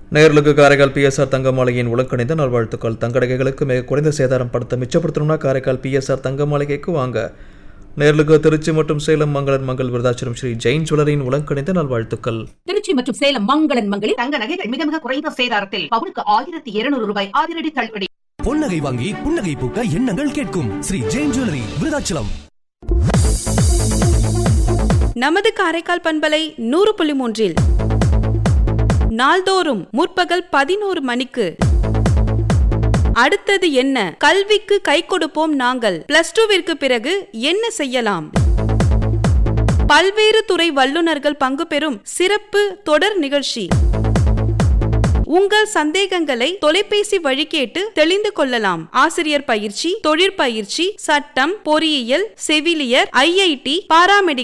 நேர்களுக்கு காரைக்கால் பிஎஸ்ஆர் தங்கமாளிகையின் உலக்கணிந்த நல்வாழ்த்துக்கள் தங்கடகைகளுக்கு மிக குறைந்த சேதாரம் படுத்த மிச்சப்படுத்தணும்னா காரைக்கால் பிஎஸ்ஆர் தங்கமாளிகைக்கு வாங்க நேர்களுக்கு திருச்சி மற்றும் சேலம் மங்களன் மங்கள் விருதாச்சலம் ஸ்ரீ ஜெயின் ஜுவல்லரியின் உலக்கணிந்த நல்வாழ்த்துக்கள் திருச்சி மற்றும் சேலம் மங்களன் மங்களில் தங்க நகைகள் மிக மிக குறைந்த சேதாரத்தில் பவுனுக்கு ஆயிரத்தி இருநூறு ரூபாய் அதிரடி தள்ளுபடி பொன்னகை வாங்கி புன்னகை பூக்க எண்ணங்கள் கேட்கும் ஸ்ரீ ஜெயின் ஜுவல்லரி விருதாச்சலம் நமது காரைக்கால் பண்பலை நூறு புள்ளி மூன்றில் நாள்தோறும் முற்பகல் பதினோரு மணிக்கு அடுத்தது என்ன கல்விக்கு கை கொடுப்போம் நாங்கள் பிளஸ் டூவிற்கு பிறகு என்ன செய்யலாம் பல்வேறு துறை வல்லுநர்கள் பங்கு பெறும் சிறப்பு தொடர் நிகழ்ச்சி உங்கள் சந்தேகங்களை தொலைபேசி வழி கேட்டு தெளிந்து கொள்ளலாம் ஆசிரியர் பயிற்சி தொழிற்பயிற்சி சட்டம் பொறியியல் செவிலியர் ஐஐடி பாராமெடிக்கல்